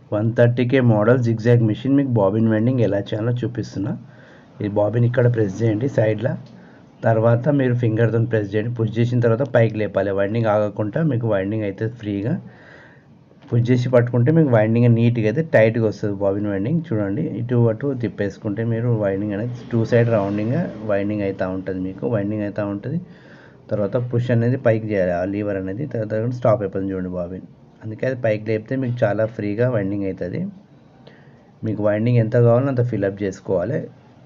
One thirty K model zigzag machine మీకు bobbin winding ఎలా చేయాలో చూపిస్తున్నా ఈ బాబిన్ ఇక్కడ ప్రెస్ చేయండి సైడ్లో తర్వాత మీరు ఫింగర్తో ప్రెస్ చేయండి పుష్ చేసిన తర్వాత పైకి లేపాలి వైండింగ్ ఆగకుండా మీకు వైండింగ్ అయితే ఫ్రీగా పుష్ చేసి పట్టుకుంటే మీకు వైండింగ్ నీట్గా అయితే టైట్గా వస్తుంది బాబిన్ వైండింగ్ చూడండి ఇటు అటు తిప్పేసుకుంటే మీరు వైండింగ్ అనేది టూ సైడ్ రౌండింగ్గా వైండింగ్ అవుతూ ఉంటుంది మీకు వైండింగ్ అవుతూ ఉంటుంది తర్వాత పుష్ అనేది పైకి చేయాలి ఆ లీవర్ అనేది తర్వాత స్టాప్ అయిపోతుంది చూడండి బాబిన్ అందుకే అది పైకి లేపితే మీకు చాలా ఫ్రీగా వైండింగ్ అవుతుంది మీకు వైండింగ్ ఎంత కావాలో అంత ఫిల్అప్ చేసుకోవాలి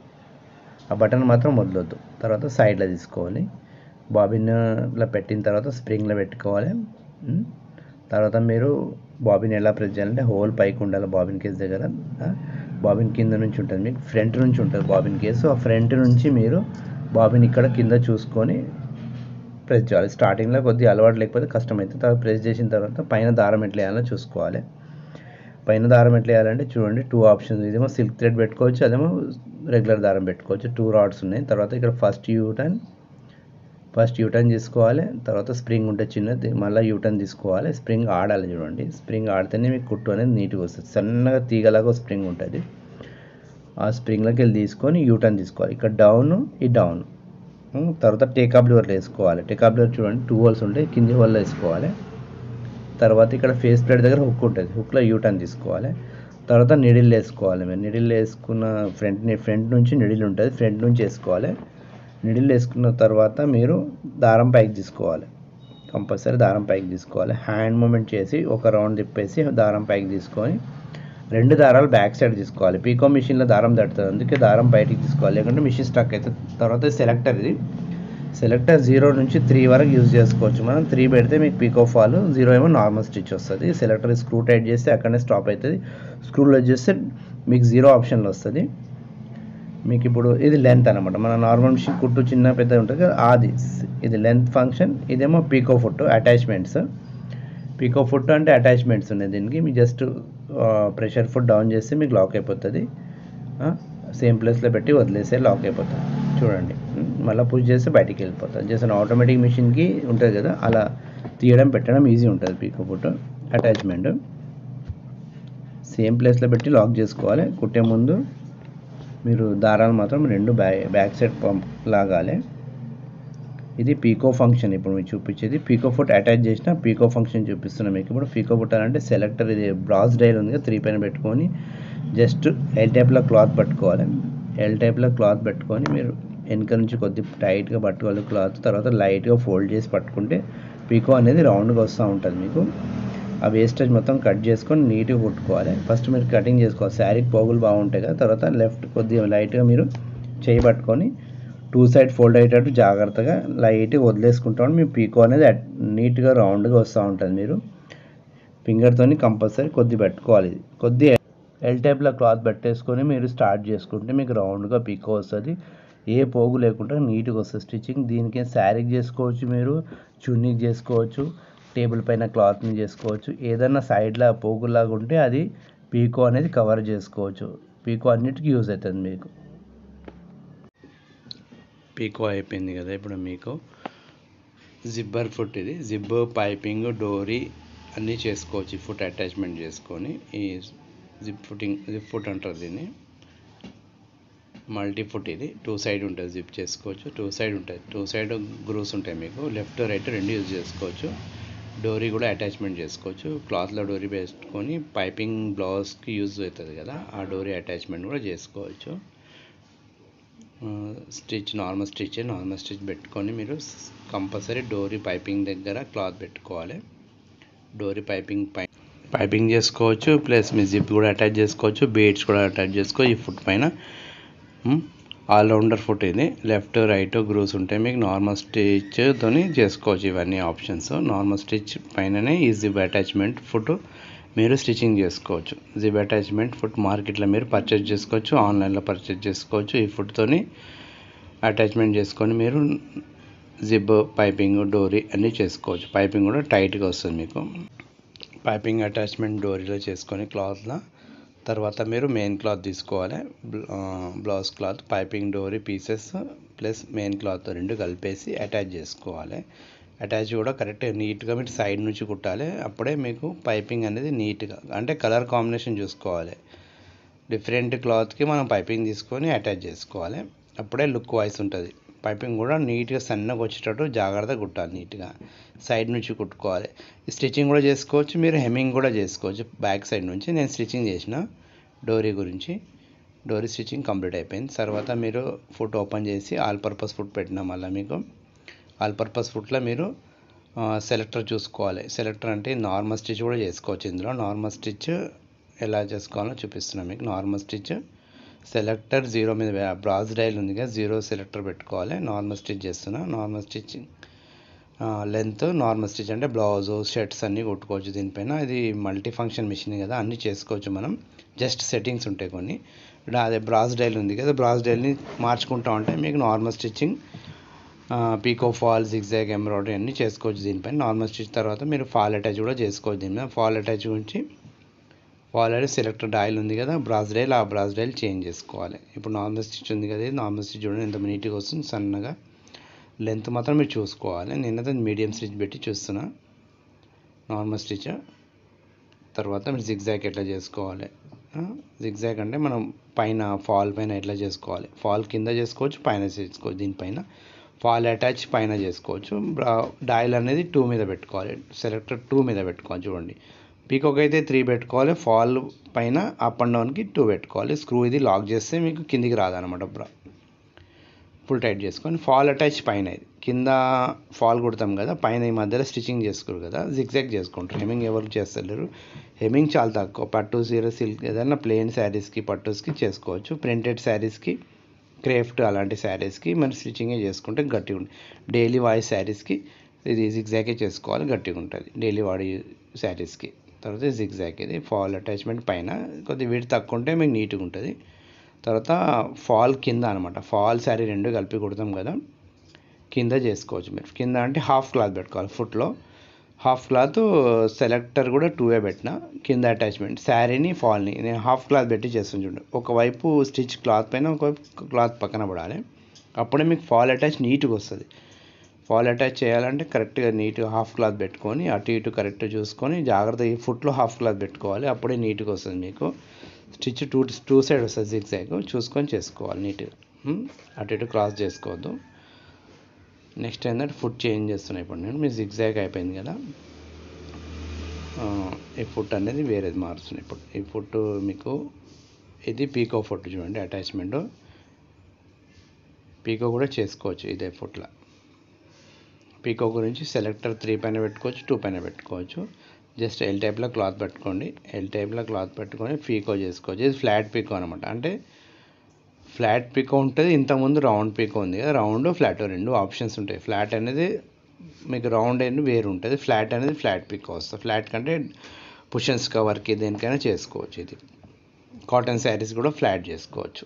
ఆ బటన్ మాత్రం వదలొద్దు తర్వాత సైడ్లో తీసుకోవాలి బాబిన్లో పెట్టిన తర్వాత స్ప్రింగ్లో పెట్టుకోవాలి ఉమ్. తర్వాత మీరు బాబిన్ ఎలా ప్రెస్ చేయాలంటే హోల్ పైకి ఉండాలి బాబిన్ కేస్ దగ్గర ఆ, బాబిన్ కింద నుంచి ఉంటుంది మీకు ఫ్రంట్ నుంచి ఉంటుంది బాబిన్ కేసు ఆ ఫ్రంట్ నుంచి మీరు బాబిన్ ఇక్కడ కింద చూసుకొని ప్రెస్ చేయాలి స్టార్టింగ్లో కొద్దిగా అలవాటు లేకపోతే కష్టమవుతుంది తర్వాత ప్రెస్ చేసిన తర్వాత పైన దారం ఎట్లా వేయాలో చూసుకోవాలి పైన దారం ఎట్లా వేయాలంటే చూడండి టూ ఆప్షన్స్ ఇదేమో సిల్క్ థ్రెడ్ పెట్టుకోవచ్చు అదేమో రెగ్యులర్ దారం పెట్టుకోవచ్చు టూ రాడ్స్ ఉన్నాయి తర్వాత ఇక్కడ ఫస్ట్ యూటర్న్ ఫస్ట్ యూటర్న్ తీసుకోవాలి తర్వాత స్ప్రింగ్ ఉంటే చిన్నది మళ్ళీ యూటర్న్ తీసుకోవాలి స్ప్రింగ్ ఆడాలి చూడండి స్ప్రింగ్ ఆడితేనే మీకు కుట్టు అనేది నీట్గా వస్తుంది సన్నగా తీగలాగా స్ప్రింగ్ ఉంటుంది ఆ స్ప్రింగ్లోకి వెళ్ళి తీసుకొని యూటర్న్ తీసుకోవాలి ఇక్కడ డౌన్ ఈ డౌన్ ఉమ్, తర్వాత టేకాప్ లివర్లో వేసుకోవాలి టేకాప్ లివర్ చూడండి టూ హోల్స్ ఉంటాయి కింది వల్ల వేసుకోవాలి తర్వాత ఇక్కడ ఫేస్ ప్లేట్ దగ్గర హుక్ ఉంటుంది హుక్లో యూటర్న్ తీసుకోవాలి తర్వాత నిడిల్ వేసుకోవాలి మీరు నిడిల్ వేసుకున్న ఫ్రంట్ ఫ్రంట్ నుంచి నిడిల్ ఉంటుంది ఫ్రంట్ నుంచి వేసుకోవాలి నిడిల్ వేసుకున్న తర్వాత మీరు దారం పైకి తీసుకోవాలి కంపల్సరీ దారం పైకి తీసుకోవాలి హ్యాండ్ మూమెంట్ చేసి ఒక రౌండ్ తిప్పేసి దారం పైకి తీసుకొని రెండు దారాలు బ్యాక్ సైడ్ తీసుకోవాలి పీకో మిషన్లో దారం తడుతుంది అందుకే దారం బయటికి తీసుకోవాలి లేకుంటే మిషన్ స్టక్ అవుతుంది తర్వాత సెలెక్టర్ ఇది సెలెక్టర్ జీరో నుంచి త్రీ వరకు యూజ్ చేసుకోవచ్చు మనం త్రీ పెడితే మీకు పీకో ఫాల్ జీరో ఏమో నార్మల్ స్టిచ్ వస్తుంది సెలెక్టర్ స్క్రూ టైట్ చేస్తే అక్కడనే స్టాప్ అవుతుంది స్క్రూలో చేస్తే మీకు జీరో ఆప్షన్లో వస్తుంది మీకు ఇప్పుడు ఇది లెంత్ అనమాట మన నార్మల్ మిషన్ కుట్టు చిన్న పెద్ద ఉంటుంది కదా అది ఇది లెంత్ ఫంక్షన్ ఇదేమో picot foot attachments picot foot అంటే అటాచ్మెంట్స్ ఉన్నాయి దీనికి మీ జస్ట్ ప్రెషర్ ఫుట్ డౌన్ చేస్తే మీకు లాక్ అయిపోతుంది సేమ్ ప్లేస్లో పెట్టి వదిలేస్తే లాక్ అయిపోతుంది చూడండి మళ్ళీ పుష్ చేస్తే బయటికి వెళ్ళిపోతుంది జస్ట్ ఆటోమేటిక్ మిషన్కి ఉంటుంది కదా అలా తీయడం పెట్టడం ఈజీ ఉంటుంది పీకో ఫుట్ అటాచ్మెంట్ సేమ్ ప్లేస్లో పెట్టి లాక్ చేసుకోవాలి కుట్టే ముందు మీరు దారాలు మాత్రం రెండు బ్యాక్ బ్యాక్ సైడ్ పంప్ లాగాలి ఇది పీకో ఫంక్షన్ ఇప్పుడు మీకు చూపించేది పీకో ఫుట్ అటాచ్ చేసిన పీకో ఫంక్షన్ చూపిస్తున్నాం మీకు ఇప్పుడు పీకో ఫుట్ అంటే సెలెక్టర్ ఇది బ్రాస్ డైల్ ఉంది కదా త్రీ పైన పెట్టుకొని జస్ట్ ఎల్ టైప్లో క్లాత్ పట్టుకోవాలి ఎల్ టైప్లో క్లాత్ పెట్టుకొని మీరు వెనక నుంచి కొద్ది టైట్గా పట్టుకోవాలి క్లాత్ తర్వాత లైట్గా ఫోల్డ్ చేసి పట్టుకుంటే పీకో అనేది రౌండ్గా వస్తూ ఉంటుంది మీకు ఆ వేస్టేజ్ మొత్తం కట్ చేసుకొని నీట్గా కుట్టుకోవాలి ఫస్ట్ మీరు కటింగ్ చేసుకోవాలి శారీకి పోగులు బాగుంటాయి కదా తర్వాత లెఫ్ట్ కొద్దిగా లైట్గా మీరు చేయి పట్టుకొని టూ సైడ్ ఫోల్డ్ అయ్యేటట్టు జాగ్రత్తగా లైట్గా వదిలేసుకుంటాం మీ పీకో అనేది అట్- నీట్గా రౌండ్గా వస్తూ ఉంటుంది మీరు ఫింగర్తోని కంపల్సరీ కొద్ది పెట్టుకోవాలి ఇది కొద్ది ఎల్ టైప్లో క్లాత్ పెట్టేసుకొని మీరు స్టార్ట్ చేసుకుంటే మీకు రౌండ్గా పీకో వస్తుంది ఏ పోగు లేకుండా నీట్గా వస్తుంది స్టిచ్చింగ్ దీనికి శారీకి చేసుకోవచ్చు మీరు చున్నీకి చేసుకోవచ్చు టేబుల్ పైన క్లాత్ని చేసుకోవచ్చు ఏదైనా సైడ్లో పోగులాగా ఉంటే అది పీకో అనేది కవర్ చేసుకోవచ్చు పీకో అన్నిటికీ యూజ్ అవుతుంది మీకు పీకో అయిపోయింది కదా ఇప్పుడు మీకు జిబ్బర్ ఫుట్ ఇది జిబ్ పైపింగ్ డోరీ అన్నీ చేసుకోవచ్చు ఈ ఫుట్ అటాచ్మెంట్ చేసుకొని ఈ జిప్ ఫుటింగ్ జిప్ ఫుట్ అంటారు దీన్ని మల్టీ ఫుట్ ఇది టూ సైడ్ ఉంటుంది జిప్ చేసుకోవచ్చు టూ సైడ్ ఉంటుంది టూ సైడ్ గ్రూస్ ఉంటాయి మీకు లెఫ్ట్ రైట్ రెండు యూజ్ చేసుకోవచ్చు డోరీ కూడా అటాచ్మెంట్ చేసుకోవచ్చు క్లాత్లో డోరీ వేసుకొని పైపింగ్ బ్లౌజ్కి యూజ్ అవుతుంది కదా ఆ డోరీ అటాచ్మెంట్ కూడా చేసుకోవచ్చు stitch normal stitch normal stitch పెట్టుకొని మీరు కంపల్సరీ డోరీ పైపింగ్ దగ్గర క్లాత్ పెట్టుకోవాలి డోరీ పైపింగ్ పై పైపింగ్ చేసుకోవచ్చు ప్లస్ మీ జిప్ కూడా అటాచ్ చేసుకోవచ్చు బీడ్స్ కూడా అటాచ్ చేసుకోవచ్చు ఈ ఫుట్ పైన ఆల్రౌండర్ ఫుట్ ఇది లెఫ్ట్ రైట్ గ్రూస్ ఉంటాయి మీకు నార్మల్ స్టిచ్తోని చేసుకోవచ్చు ఇవన్నీ ఆప్షన్స్ నార్మల్ స్టిచ్ పైననే ఈ జిప్ అటాచ్మెంట్ ఫుట్ మీరు స్టిచ్చింగ్ చేసుకోవచ్చు జిప్ అటాచ్మెంట్ ఫుట్ మార్కెట్లో మీరు పర్చేజ్ చేసుకోవచ్చు ఆన్లైన్లో పర్చేజ్ చేసుకోవచ్చు ఈ ఫుట్తోని అటాచ్మెంట్ చేసుకొని మీరు జిబ్ పైపింగ్ డోరీ అన్నీ చేసుకోవచ్చు పైపింగ్ కూడా టైట్గా వస్తుంది మీకు పైపింగ్ అటాచ్మెంట్ డోరీలో చేసుకొని క్లాత్లో తర్వాత మీరు మెయిన్ క్లాత్ తీసుకోవాలి బ్లౌజ్ క్లాత్ పైపింగ్ డోరీ పీసెస్ ప్లస్ మెయిన్ క్లాత్ రెండు కలిపేసి అటాచ్ చేసుకోవాలి అటాచ్ కూడా కరెక్ట్ నీట్గా మీరు సైడ్ నుంచి కుట్టాలి అప్పుడే మీకు పైపింగ్ అనేది నీట్గా అంటే కలర్ కాంబినేషన్ చూసుకోవాలి డిఫరెంట్ క్లాత్కి మనం పైపింగ్ తీసుకొని అటాచ్ చేసుకోవాలి అప్పుడే లుక్ వైస్ ఉంటుంది పైపింగ్ కూడా నీట్గా సన్నగా వచ్చేటట్టు జాగ్రత్తగా కుట్టాలి నీట్గా సైడ్ నుంచి కుట్టుకోవాలి స్టిచ్చింగ్ కూడా చేసుకోవచ్చు మీరు హెమ్మింగ్ కూడా చేసుకోవచ్చు బ్యాక్ సైడ్ నుంచి నేను స్టిచ్చింగ్ చేసిన డోరీ గురించి డోరీ స్టిచ్చింగ్ కంప్లీట్ అయిపోయింది తర్వాత మీరు ఫుట్ ఓపెన్ చేసి ఆల్ పర్పస్ ఫుట్ పెట్టినా మళ్ళీ మీకు ఆల్ పర్పస్ ఫుట్లో మీరు సెలెక్టర్ చూసుకోవాలి సెలెక్టర్ అంటే నార్మల్ స్టిచ్ కూడా చేసుకోవచ్చు ఇందులో నార్మల్ స్టిచ్ ఎలా చేసుకోవాలో చూపిస్తున్నాను మీకు నార్మల్ స్టిచ్ సెలెక్టర్ జీరో మీద బ్రాజ్ డైల్ ఉంది కదా జీరో సెలెక్టర్ పెట్టుకోవాలి నార్మల్ స్టిచ్ చేస్తున్నా normal stitching length normal stitch అంటే బ్లౌజ్ షర్ట్స్ అన్నీ కుట్టుకోవచ్చు దీనిపైన ఇది మల్టీ ఫంక్షన్ మిషన్ కదా అన్నీ చేసుకోవచ్చు మనం జస్ట్ సెట్టింగ్స్ ఉంటాయి కొన్ని ఇప్పుడు అదే బ్రాజ్ డైల్ ఉంది కదా బ్రాజ్ డైల్ని మార్చుకుంటా ఉంటే మీకు normal stitching picot fall zigzag embroidery అన్నీ చేసుకోవచ్చు దీనిపైన నార్మల్ స్టిచ్ తర్వాత మీరు ఫాల్ అటాచ్ కూడా చేసుకోవచ్చు దీని మీద ఫాల్ అటాచ్ గురించి ఫాల్ అనేది సెలెక్టర్ డైల్ ఉంది కదా బ్రాజ్ డైల్ ఆ బ్రాజ్ డైల్ చేంజ్ చేసుకోవాలి ఇప్పుడు నార్మల్ స్టిచ్ ఉంది కదా నార్మల్ స్టిచ్ చూడండి ఎంత నీట్గా వస్తుంది సన్నగా లెంత్ మాత్రం మీరు చూసుకోవాలి నేనైతే మీడియం స్టిచ్ పెట్టి చూస్తున్నా నార్మల్ స్టిచ్ తర్వాత మీరు జిగ్జాగ్ ఎట్లా చేసుకోవాలి జిగ్జాగ్ అంటే మనం పైన ఫాల్ పైన ఎట్లా చేసుకోవాలి ఫాల్ కింద చేసుకోవచ్చు పైన చేసుకోవచ్చు దీనిపైన ఫాల్ అటాచ్ పైన చేసుకోవచ్చు డైల్ అనేది టూ మీద పెట్టుకోవాలి సెలెక్టర్ టూ మీద పెట్టుకోవాలి చూడండి పీకోక్ అయితే త్రీ పెట్టుకోవాలి ఫాల్ పైన అప్ అండ్ డౌన్కి టూ పెట్టుకోవాలి స్క్రూ ఇది లాక్ చేస్తే మీకు కిందికి రాదనమాట బ్రా ఫుల్ టైట్ చేసుకొని ఫాల్ అటాచ్ పైన ఇది కింద ఫాల్ కుడతాం కదా పైన ఈ మధ్యలో స్టిచ్చింగ్ చేసుకోరు కదా జిగ్జాగ్ చేసుకుంటారు హెమింగ్ ఎవరు చేస్తలేరు హెమింగ్ చాలా తక్కువ పట్టు సీర సిల్క్ ఏదైనా ప్లెయిన్ శారీస్కి పట్టుస్కి చేసుకోవచ్చు ప్రింటెడ్ శారీస్కి క్రేఫ్ట్ అలాంటి శారీస్కి మరి స్టిచ్చింగే చేసుకుంటే గట్టిగా ఉంటుంది డైలీ వాడే శారీస్కి ఇది జిగ్జాగే చేసుకోవాలి గట్టిగా ఉంటుంది డైలీ వాడే శారీస్కి తర్వాత జిగ్జాగ్ ఇది ఫాల్ అటాచ్మెంట్ పైన కొద్దిగా వీటి తక్కువ ఉంటే మీకు నీట్గా ఉంటుంది తర్వాత ఫాల్ కింద అనమాట ఫాల్ శారీ రెండు కలిపి కుడతాం కదా కింద చేసుకోవచ్చు మీరు కింద అంటే హాఫ్ క్లాత్ పెట్టుకోవాలి ఫుట్లో హాఫ్ క్లాత్ సెలెక్టర్ కూడా టూవే పెట్టిన కింద అటాచ్మెంట్ శారీని ఫాల్ని నేను హాఫ్ క్లాత్ పెట్టి చేస్తాను చూడండి ఒకవైపు స్టిచ్ క్లాత్ పైన ఒకవైపు క్లాత్ పక్కన పడాలి అప్పుడే మీకు ఫాల్ అటాచ్ నీట్గా వస్తుంది ఫాల్ అటాచ్ చేయాలంటే కరెక్ట్గా నీట్గా హాఫ్ క్లాత్ పెట్టుకొని అటు ఇటు కరెక్ట్ చూసుకొని జాగ్రత్తగా ఈ ఫుట్లో హాఫ్ క్లాత్ పెట్టుకోవాలి అప్పుడే నీట్గా వస్తుంది మీకు స్టిచ్ టూ టూ సైడ్ వస్తుంది జిగ్జాగ్ చూసుకొని చేసుకోవాలి నీట్గా అటు ఇటు క్రాస్ చేసుకోవద్దు నెక్స్ట్ ఏంటంటే ఫుడ్ చేంజ్ చేస్తున్నాయి ఇప్పుడు నేను మీ జిగ్జాగ్ అయిపోయింది కదా ఈ ఫుట్ అనేది వేరేది మారుస్తున్నాయి ఇప్పుడు ఈ ఫుట్ మీకు ఇది పీకో ఫుట్ చూడండి అటాచ్మెంట్ పీకో కూడా చేసుకోవచ్చు ఇదే ఫుట్లో పీకో గురించి సెలెక్టర్ త్రీ పైన పెట్టుకోవచ్చు టూ పైన పెట్టుకోవచ్చు జస్ట్ ఎల్ టైప్లో క్లాత్ పెట్టుకోండి ఎల్ టైప్లో క్లాత్ పెట్టుకొని పీకో చేసుకోవచ్చు ఇది ఫ్లాట్ పీకో అనమాట అంటే ఫ్లాట్ పీకో ఉంటుంది ఇంతకుముందు రౌండ్ పీకో ఉంది కదా రౌండ్ ఫ్లాట్ రెండు ఆప్షన్స్ ఉంటాయి ఫ్లాట్ అనేది మీకు రౌండ్ అనేది వేరు ఉంటుంది ఫ్లాట్ అనేది ఫ్లాట్ పీకో వస్తుంది ఫ్లాట్ కంటే పుషన్స్ కవర్కి దేనికైనా చేసుకోవచ్చు ఇది కాటన్ శారీస్ కూడా ఫ్లాట్ చేసుకోవచ్చు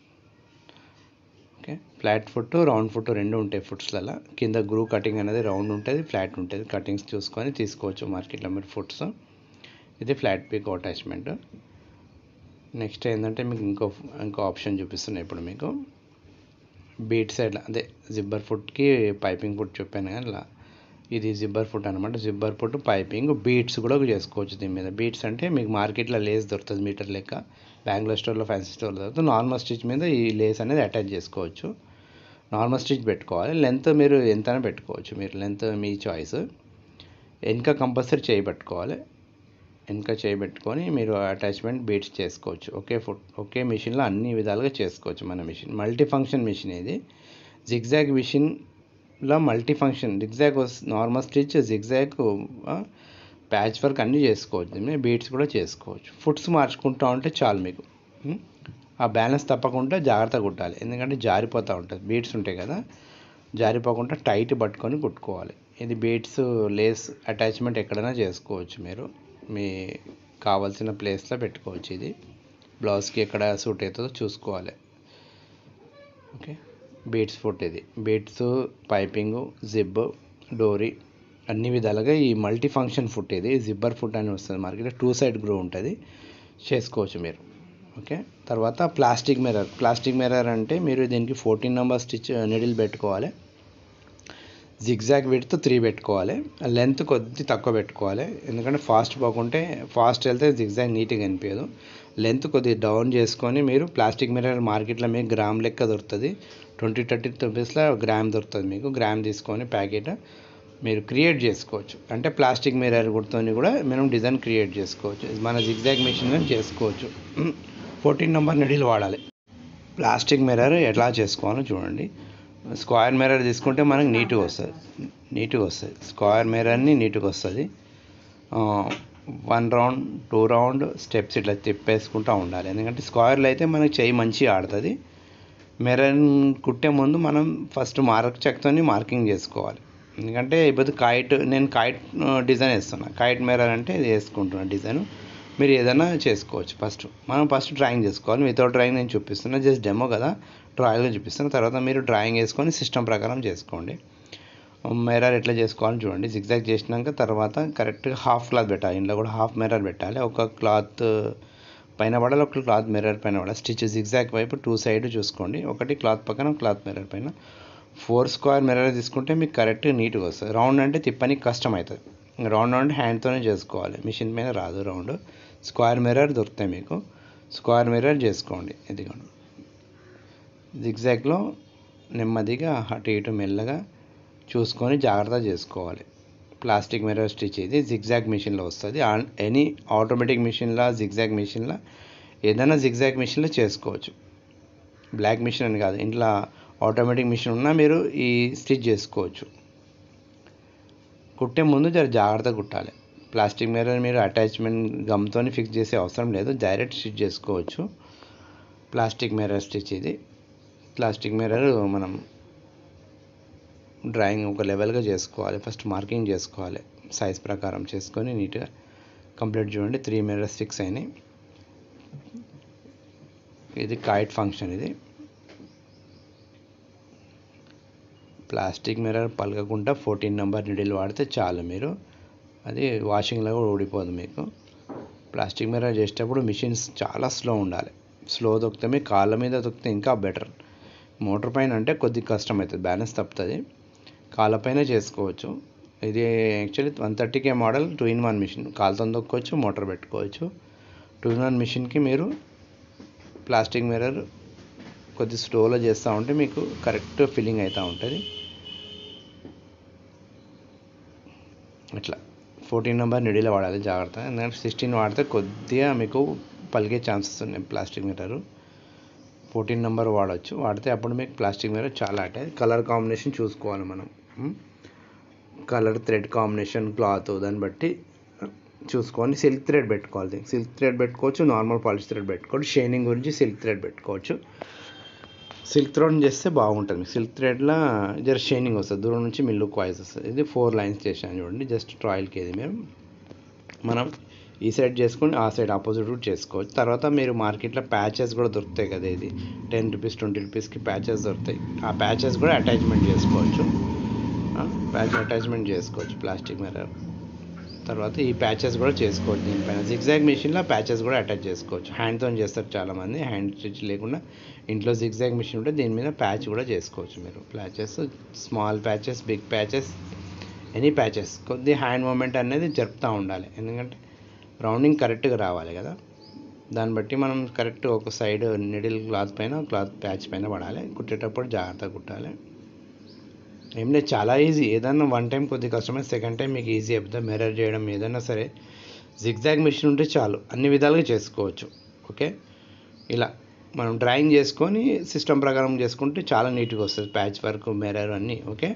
okay flat foot round foot రెండు ఉంటాయి ఫుట్స్లలో కింద గ్రూ కటింగ్ అనేది రౌండ్ ఉంటుంది ఫ్లాట్ ఉంటుంది కటింగ్స్ చూసుకొని తీసుకోవచ్చు మార్కెట్లో మీరు ఫుట్స్ ఇది ఫ్లాట్ పీక్ అటాచ్మెంట్ నెక్స్ట్ ఏంటంటే మీకు ఇంకో ఇంకో ఆప్షన్ చూపిస్తున్నాయి ఇప్పుడు మీకు బీట్ సైడ్ అదే జిబ్బర్ ఫుట్కి పైపింగ్ ఫుట్ చెప్పాను కానీ ఇలా ఇది జిబ్బర్ ఫుట్ అనమాట జిబ్బర్ ఫుట్ పైపింగ్ బీట్స్ కూడా చేసుకోవచ్చు దీని మీద బీట్స్ అంటే మీకు మార్కెట్లో లేస్ దొరుకుతుంది మీటర్ లెక్క బెంగళూరు స్టోర్లో ఫ్యాన్సీ స్టోర్లో దొరుకుతుంది నార్మల్ స్టిచ్ మీద ఈ లేస్ అనేది అటాచ్ చేసుకోవచ్చు నార్మల్ స్టిచ్ పెట్టుకోవాలి లెంత్ మీరు ఎంతైనా పెట్టుకోవచ్చు మీరు లెంత్ మీ చాయిస్ వెనక కంపల్సరీ చేయి పెట్టుకోవాలి వెనక చేయి పెట్టుకొని మీరు అటాచ్మెంట్ బీట్స్ చేసుకోవచ్చు ఒకే ఫుట్ ఒకే మిషన్లో అన్ని విధాలుగా చేసుకోవచ్చు మన మిషన్ మల్టీ ఫంక్షన్ మిషన్ ఇది జిగ్జాగ్ మిషన్లో multi function zigzag normal stitch zigzag patch work అన్నీ చేసుకోవచ్చు దీన్ని బీట్స్ కూడా చేసుకోవచ్చు ఫుట్స్ మార్చుకుంటూ ఉంటే చాలు మీకు ఉం? ఆ బ్యాలెన్స్ తప్పకుండా జాగ్రత్తగా కుట్టాలి ఎందుకంటే జారిపోతూ ఉంటుంది బీట్స్ ఉంటాయి కదా జారిపోకుండా టైట్ పట్టుకొని కుట్టుకోవాలి ఇది బీట్స్ లేస్ అటాచ్మెంట్ ఎక్కడైనా చేసుకోవచ్చు మీరు మీ కావాల్సిన ప్లేస్లో పెట్టుకోవచ్చు ఇది బ్లౌజ్కి ఎక్కడ సూట్ అవుతుందో చూసుకోవాలి ఓకే బీట్స్ ఫుట్ ఇది బీట్స్ పైపింగ్ జిబ్ డోరీ అన్ని విధాలుగా ఈ మల్టీ ఫంక్షన్ ఫుట్ ఇది జిబ్బర్ ఫుట్ అని వస్తుంది మార్కెట్లో టూ సైడ్ గ్రూ ఉంటుంది చేసుకోవచ్చు మీరు ఓకే తర్వాత ప్లాస్టిక్ మిర్రర్ ప్లాస్టిక్ మిర్రర్ అంటే మీరు దీనికి ఫోర్టీన్ నెంబర్ స్టిచ్ నిడిల్ పెట్టుకోవాలి జిగ్జాగ్ విడ్త్ త్రీ పెట్టుకోవాలి లెంత్ కొద్ది తక్కువ పెట్టుకోవాలి ఎందుకంటే ఫాస్ట్ పోకుంటే ఫాస్ట్ వెళ్తే జిగ్జాగ్ నీట్గా కనిపించదు లెంత్ కొద్దిగా డౌన్ చేసుకొని మీరు ప్లాస్టిక్ మిర్రర్ మార్కెట్లో మీకు గ్రామ్ లెక్క దొరుకుతుంది ట్వంటీ థర్టీ రూపీస్లో గ్రామ్ దొరుకుతుంది మీకు గ్రామ్ తీసుకొని ప్యాకెట్ మీరు క్రియేట్ చేసుకోవచ్చు అంటే ప్లాస్టిక్ మిర్రర్ గుర్తోని కూడా మనం డిజైన్ క్రియేట్ చేసుకోవచ్చు ఇది మన జిగ్జాగ్ మిషన్ కానీ చేసుకోవచ్చు ఫోర్టీన్ నెంబర్ నిడిలు వాడాలి ప్లాస్టిక్ మిర్రర్ ఎట్లా చేసుకోవాలో చూడండి స్క్వేర్ మిర్రర్ తీసుకుంటే మనకు నీట్గా వస్తుంది నీట్గా వస్తుంది స్క్వేర్ మిర్రర్ని నీట్గా వస్తుంది one round two round steps ఇట్లా తిప్పేసుకుంటూ ఉండాలి ఎందుకంటే స్క్వేర్లో అయితే మనకి చెయ్యి మంచిగా ఆడుతుంది మిర్రర్ కుట్టే ముందు మనం ఫస్ట్ మార్క్ చెక్తోని మార్కింగ్ చేసుకోవాలి ఎందుకంటే ఇప్పుడు కైట్ నేను కైట్ డిజైన్ వేస్తున్నా కైట్ మిర్రర్ అంటే ఇది వేసుకుంటున్నా డిజైన్ మీరు ఏదైనా చేసుకోవచ్చు ఫస్ట్ మనం ఫస్ట్ డ్రాయింగ్ చేసుకోవాలి వితౌట్ డ్రాయింగ్ నేను చూపిస్తున్నా జస్ట్ డెమో కదా డ్రాయింగ్లో చూపిస్తాను తర్వాత మీరు డ్రాయింగ్ వేసుకొని సిస్టమ్ ప్రకారం చేసుకోండి మిర్రర్ ఎట్లా చేసుకోవాలని చూడండి జిగ్జాగ్ చేసినాక తర్వాత కరెక్ట్గా హాఫ్ క్లాత్ పెట్టాలి ఇంట్లో కూడా హాఫ్ మిర్రర్ పెట్టాలి ఒక క్లాత్ పైన పడాలి ఒక క్లాత్ మిర్రర్ పైన పడాలి స్టిచ్ జిగ్జాగ్ వైపు టూ సైడ్ చూసుకోండి ఒకటి క్లాత్ పక్కన క్లాత్ మిర్రర్ పైన ఫోర్ స్క్వేర్ మిర్రర్ తీసుకుంటే మీకు కరెక్ట్గా నీట్గా వస్తుంది రౌండ్ అంటే తిప్పనికి కష్టం అవుతుంది రౌండ్ అంటే హ్యాండ్తోనే చేసుకోవాలి మిషన్ మీద రాదు రౌండ్ స్క్వేర్ మిర్రర్ దొరుకుతాయి మీకు స్క్వేర్ మిర్రర్ చేసుకోండి ఇదిగోండి జిగ్జాగ్లో నెమ్మదిగా అటు ఇటు మెల్లగా చూసుకొని జాగ్రత్త చేసుకోవాలి ప్లాస్టిక్ మిర్రర్ స్టిచ్ ఇది జిగ్జాగ్ మిషన్లో వస్తుంది ఎనీ ఆటోమేటిక్ మిషన్లో జిగ్జాగ్ మిషన్లో ఏదైనా జిగ్జాగ్ మిషన్లో చేసుకోవచ్చు బ్లాక్ మిషన్ అని కాదు ఇంట్లో ఆటోమేటిక్ మిషన్ ఉన్నా మీరు ఈ స్టిచ్ చేసుకోవచ్చు కుట్టే ముందు జర జాగ్రత్తగా కుట్టాలి ప్లాస్టిక్ మిర్రర్ మీరు అటాచ్మెంట్ గమ్తో ఫిక్స్ చేసే అవసరం లేదు డైరెక్ట్ స్టిచ్ చేసుకోవచ్చు ప్లాస్టిక్ మిర్రర్ స్టిచ్ ఇది ప్లాస్టిక్ మిర్రర్ మనం డ్రాయింగ్ ఒక లెవెల్గా చేసుకోవాలి ఫస్ట్ మార్కింగ్ చేసుకోవాలి సైజ్ ప్రకారం చేసుకొని నీట్గా కంప్లీట్ చూడండి త్రీ మిర్రర్స్ ఫిక్స్ అయినాయి ఇది కైట్ ఫంక్షన్ ఇది ప్లాస్టిక్ మిర్రర్ పలకకుండా ఫోర్టీన్ నెంబర్ నిడిల్ వాడితే చాలు మీరు అది వాషింగ్లో కూడా ఊడిపోదు మీకు ప్లాస్టిక్ మిర్రర్ చేసేటప్పుడు మిషన్స్ చాలా స్లో ఉండాలి స్లో దొక్కితే మీ కాళ్ళ మీద దొక్కితే ఇంకా బెటర్ మోటార్ పైన అంటే కొద్దిగా కష్టం అవుతుంది బ్యాలెన్స్ తప్పుతుంది కాళ్ళపైన చేసుకోవచ్చు ఇది actually one thirty K model two in one machine కాలుతో దొక్కోవచ్చు మోటార్ పెట్టుకోవచ్చు టూ ఇన్ వన్ మిషన్కి మీరు ప్లాస్టిక్ మిర్రర్ కొద్ది స్లోలో చేస్తూ ఉంటే మీకు కరెక్ట్ ఫిల్లింగ్ అవుతూ ఉంటుంది ఇట్లా ఫోర్టీన్ నెంబర్ నిడిలో వాడాలి జాగ్రత్త ఎందుకంటే సిక్స్టీన్ వాడితే కొద్దిగా మీకు పలికే ఛాన్సెస్ ఉన్నాయి ప్లాస్టిక్ మిర్రర్ ఫోర్టీన్ నెంబర్ వాడచ్చు వాడితే అప్పుడు మీకు ప్లాస్టిక్ మిర్రర్ చాలా అంటే కలర్ కాంబినేషన్ చూసుకోవాలి మనం కలర్ థ్రెడ్ కాంబినేషన్ క్లాత్ దాన్ని బట్టి చూసుకొని సిల్క్ థ్రెడ్ పెట్టుకోవాలి సిల్క్ థ్రెడ్ పెట్టుకోవచ్చు నార్మల్ పాలిష్ థ్రెడ్ పెట్టుకోవచ్చు షైనింగ్ గురించి సిల్క్ థ్రెడ్ పెట్టుకోవచ్చు సిల్క్ థ్రెడ్ చేస్తే బాగుంటుంది సిల్క్ థ్రెడ్లో జర షైనింగ్ వస్తుంది దూరం నుంచి మీ లుక్ వాయిస్ వస్తుంది ఇది ఫోర్ లైన్స్ చేశాను చూడండి జస్ట్ ట్రాయల్కి ఇది మేము మనం ఈ సైడ్ చేసుకొని ఆ సైడ్ ఆపోజిట్ కూడా చేసుకోవచ్చు తర్వాత మీరు మార్కెట్లో ప్యాచెస్ కూడా దొరుకుతాయి కదా ఇది టెన్ రూపీస్ ట్వంటీ రూపీస్కి ప్యాచెస్ దొరుకుతాయి ఆ ప్యాచెస్ కూడా అటాచ్మెంట్ చేసుకోవచ్చు ప్యాచ్ అటాచ్మెంట్ చేసుకోవచ్చు ప్లాస్టిక్ మిర్రర్ తర్వాత ఈ ప్యాచెస్ కూడా చేసుకోవచ్చు దీనిపైన జిగ్జాగ్ మిషన్లో ప్యాచెస్ కూడా అటాచ్ చేసుకోవచ్చు హ్యాండ్తో చేస్తారు చాలామంది హ్యాండ్ స్టిచ్ లేకుండా ఇంట్లో జిగ్జాగ్ మిషన్ ఉంటే దీని మీద ప్యాచ్ కూడా చేసుకోవచ్చు మీరు patches small patches big patches any patches కొద్ది హ్యాండ్ మూమెంట్ అనేది జరుపుతూ ఉండాలి ఎందుకంటే రౌండింగ్ కరెక్ట్గా రావాలి కదా దాన్ని బట్టి మనం కరెక్ట్ ఒక సైడ్ నిడిల్ క్లాత్ పైన క్లాత్ ప్యాచ్ పైన పడాలి కుట్టేటప్పుడు జాగ్రత్తగా కుట్టాలి ఏం లేదు చాలా ఈజీ ఏదన్నా వన్ టైం కొద్ది కష్టమైతే సెకండ్ టైం మీకు ఈజీ అవుతుంది మిర్రర్ చేయడం ఏదైనా సరే జిగ్జాగ్ మిషన్ ఉంటే చాలు అన్ని విధాలుగా చేసుకోవచ్చు ఓకే ఇలా మనం డ్రాయింగ్ చేసుకొని సిస్టమ్ ప్రకారం చేసుకుంటే చాలా నీట్గా వస్తుంది ప్యాచ్ వర్క్ మిర్రర్ అన్నీ ఓకే